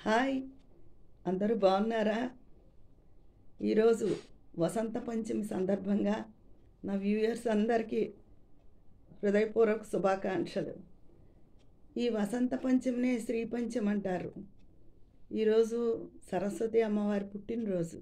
hi అందరూ బాగున్నారా ఈరోజు వసంత పంచమి సందర్భంగా నా వ్యూయర్స్ అందరికీ హృదయపూర్వక శుభాకాంక్షలు ఈ వసంత పంచమినే శ్రీ పంచమి అంటారు ఈరోజు సరస్వతి అమ్మవారి పుట్టినరోజు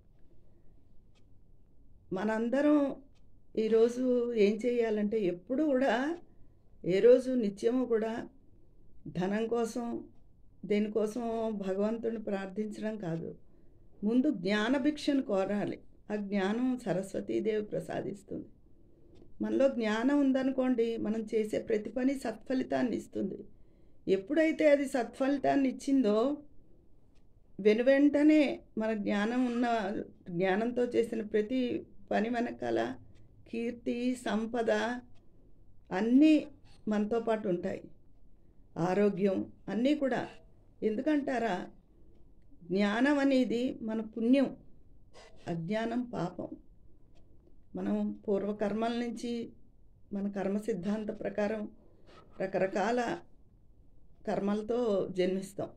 మనందరం ఈరోజు ఏం చేయాలంటే ఎప్పుడు కూడా ఏ రోజు నిత్యము కూడా ధనం కోసం దేనికోసం భగవంతుని ప్రార్థించడం కాదు ముందు జ్ఞాన భిక్షను కోరాలి ఆ జ్ఞానం సరస్వతీదేవి ప్రసాదిస్తుంది మనలో జ్ఞానం ఉందనుకోండి మనం చేసే ప్రతి పని సత్ఫలితాన్ని ఇస్తుంది ఎప్పుడైతే అది సత్ఫలితాన్ని ఇచ్చిందో వెను వెంటనే మన జ్ఞానం ఉన్న జ్ఞానంతో చేసిన ప్రతి పని వెనకాల కీర్తి సంపద అన్నీ మనతో పాటు ఉంటాయి ఆరోగ్యం అన్నీ కూడా ఎందుకంటారా జ్ఞానం అనేది మన పుణ్యం అజ్ఞానం పాపం మనం పూర్వకర్మల నుంచి మన కర్మ సిద్ధాంత ప్రకారం రకరకాల కర్మలతో జన్మిస్తాం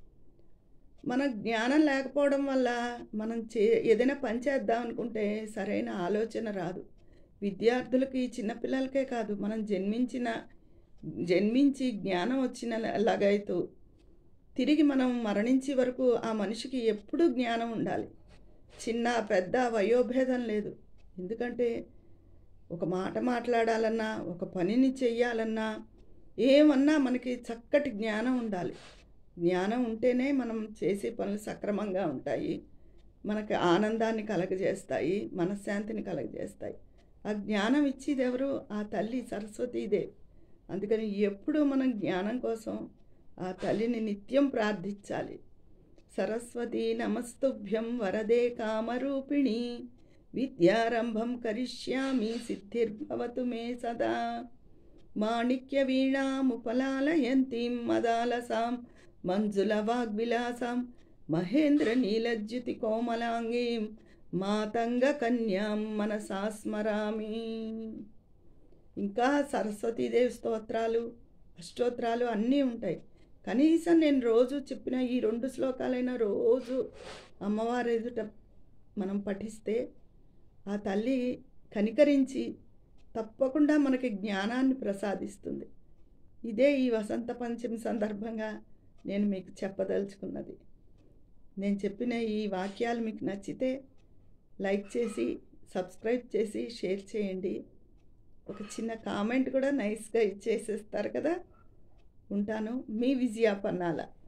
మన జ్ఞానం లేకపోవడం వల్ల మనం చే ఏదైనా పని చేద్దాం అనుకుంటే సరైన ఆలోచన రాదు విద్యార్థులకి చిన్నపిల్లలకే కాదు మనం జన్మించిన జన్మించి జ్ఞానం వచ్చిన లాగైతూ తిరిగి మనం మరణించే వరకు ఆ మనిషికి ఎప్పుడూ జ్ఞానం ఉండాలి చిన్న పెద్ద వయోభేదం లేదు ఎందుకంటే ఒక మాట మాట్లాడాలన్నా ఒక పనిని చెయ్యాలన్నా ఏమన్నా మనకి చక్కటి జ్ఞానం ఉండాలి జ్ఞానం ఉంటేనే మనం చేసే పనులు సక్రమంగా ఉంటాయి మనకి ఆనందాన్ని కలగజేస్తాయి మనశ్శాంతిని కలగజేస్తాయి ఆ జ్ఞానం ఇచ్చేది ఎవరు ఆ తల్లి సరస్వతీదేవి అందుకని ఎప్పుడూ మనం జ్ఞానం కోసం ఆ తల్లిని నిత్యం ప్రార్థించాలి సరస్వతి నమస్తుభ్యం వరదే కామరూపిణి విద్యారంభం కరిష్యామి సిద్ధిర్భవతు మే సదా మాణిక్య వీణాముపలాలయంతీం మదాలసాం మంజుల వాగ్విలాసాం మహేంద్ర నీలజ్యుతి కోమలాంగీం మాతంగ కన్యాం మనసా స్మరామి ఇంకా సరస్వతీదేవి స్తోత్రాలు అష్టోత్రాలు అన్నీ ఉంటాయి కనీసం నేను రోజు చెప్పిన ఈ రెండు శ్లోకాలైనా రోజు అమ్మవారి ఎదుట మనం పఠిస్తే ఆ తల్లి కనికరించి తప్పకుండా మనకి జ్ఞానాన్ని ప్రసాదిస్తుంది ఇదే ఈ వసంత పంచమి సందర్భంగా నేను మీకు చెప్పదలుచుకున్నది నేను చెప్పిన ఈ వాక్యాలు మీకు నచ్చితే లైక్ చేసి సబ్స్క్రైబ్ చేసి షేర్ చేయండి ఒక చిన్న కామెంట్ కూడా నైస్గా ఇచ్చేసేస్తారు కదా ఉంటాను మీ విజయ పన్నాల